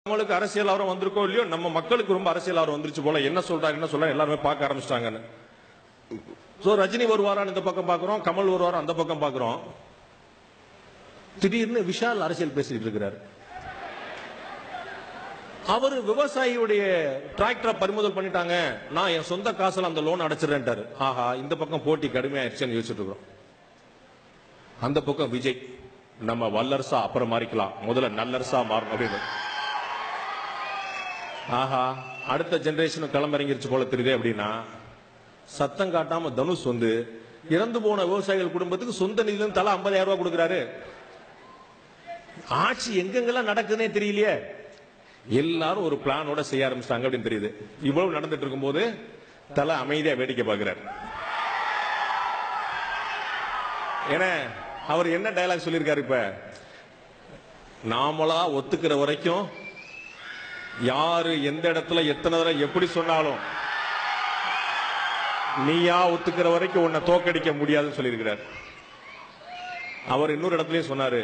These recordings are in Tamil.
நம்மளுக்கு அரசியல் ஆர்வம் வந்திருக்கோ இல்லையோ நம்ம மக்களுக்கு ரொம்ப அரசியல் ஆர்வம் வந்துருச்சு போல என்ன சொல்றாரு என்ன சொல்றாரு எல்லாருமே பார்க்க ஆரம்பிச்சிட்டாங்கன்னு சோ ரஜினி வருவாரான்னு இந்த பக்கம் பாக்குறோம் கமல் வருவாரா அந்த பக்கம் பாக்குறோம் திடீர்னு விஷால் அரசியல் பேசிட்டு இருக்கிறாரு அவர் விவசாயியுடைய டிராக்டரை பறிமுதல் பண்ணிட்டாங்க நான் என் சொந்த காசுல அந்த லோன் அடைச்சிடறேன்ட்டாரு ஆஹா இந்த பக்கம் போட்டி கடுமையாயிருச்சுன்னு யோசிச்சுட்டு இருக்கிறோம் அந்த பக்கம் விஜய் நம்ம வல்லரசா அப்புறம் மாறிக்கலாம் முதல்ல நல்லரசா மாறணும் அப்படின்னு ஆஹா அடுத்த ஜெனரேஷன் களமிறங்கிருச்சு போல தெரியுதே அப்படின்னா சத்தம் காட்டாம தனுஷ் வந்து இறந்து போன விவசாயிகள் குடும்பத்துக்கு சொந்த நிதியில இருந்து தலா 50000 ரூபாய் கொடுக்கிறாரு ஆட்சி எங்கெங்கெல்லாம் நடக்குதுன்னே தெரியலையே எல்லாரும் ஒரு பிளானோட செய்ய ஆரம்பிச்சிட்டாங்க அப்படின்னு தெரியுது இவ்வளவு நடந்துட்டு இருக்கும்போது தலை அமைதியா வேடிக்கை பார்க்கிறார் ஏன்னா அவர் என்ன டயலாக் சொல்லியிருக்காரு இப்ப நாமளா ஒத்துக்கிற வரைக்கும் யாரு எந்த இடத்துல எத்தனை தடவை எப்படி சொன்னாலும் நீயா ஒத்துக்கிற வரைக்கும் உன்னை தோக்கடிக்க முடியாதுன்னு சொல்லியிருக்கிறார் அவர் இன்னொரு இடத்துலயும் சொன்னாரு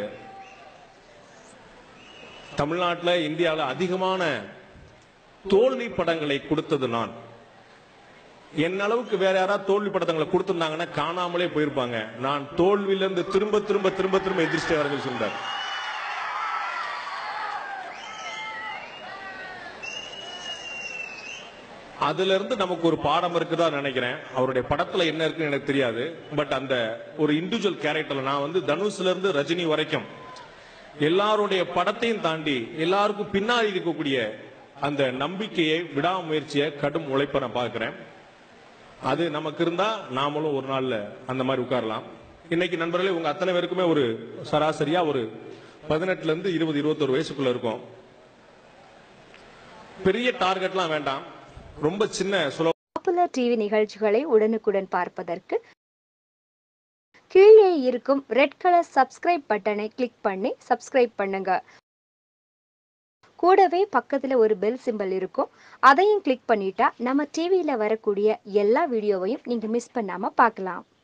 தமிழ்நாட்டில் இந்தியாவில் அதிகமான தோல்வி படங்களை கொடுத்தது நான் என் அளவுக்கு வேற யாராவது தோல்வி படங்களை கொடுத்திருந்தாங்கன்னா காணாமலே போயிருப்பாங்க நான் தோல்வியிலிருந்து திரும்ப திரும்ப திரும்ப திரும்ப எதிர்ச்சிட்டே வரங்கள் சொன்னார் அதுல இருந்து நமக்கு ஒரு பாடம் இருக்குதா நினைக்கிறேன் அவருடைய படத்துல என்ன இருக்குன்னு எனக்கு தெரியாது பட் அந்த ஒரு இண்டிவிஜுவல் கேரக்டர்ல நான் வந்து தனுஷ்ல இருந்து ரஜினி வரைக்கும் எல்லாருடைய படத்தையும் தாண்டி எல்லாருக்கும் பின்னாடி இருக்கக்கூடிய அந்த நம்பிக்கையை விடாமுயற்சியை கடும் உழைப்பை நான் பார்க்கிறேன் அது நமக்கு இருந்தா நாமளும் ஒரு நாள்ல அந்த மாதிரி உட்காரலாம் இன்னைக்கு நண்பர்களே உங்க அத்தனை பேருக்குமே ஒரு சராசரியா ஒரு பதினெட்டுல இருந்து இருபது இருபத்தொரு வயசுக்குள்ள இருக்கும் பெரிய டார்கெட்லாம் வேண்டாம் ரொம்ப சின்ன சுலப பாப்புலர் டிவி நிகழ்ச்சிகளை உடனுக்குடன் பார்ப்பதற்கு கீழே இருக்கும் ரெட் கலர் சப்ஸ்கிரைப் பட்டனை கிளிக் பண்ணி சப்ஸ்கிரைப் பண்ணுங்க கூடவே பக்கத்துல ஒரு பெல் சிம்பல் இருக்கும் அதையும் கிளிக் பண்ணிட்டா நம்ம டிவியில வரக்கூடிய எல்லா வீடியோவையும் நீங்க மிஸ் பண்ணாம பார்க்கலாம்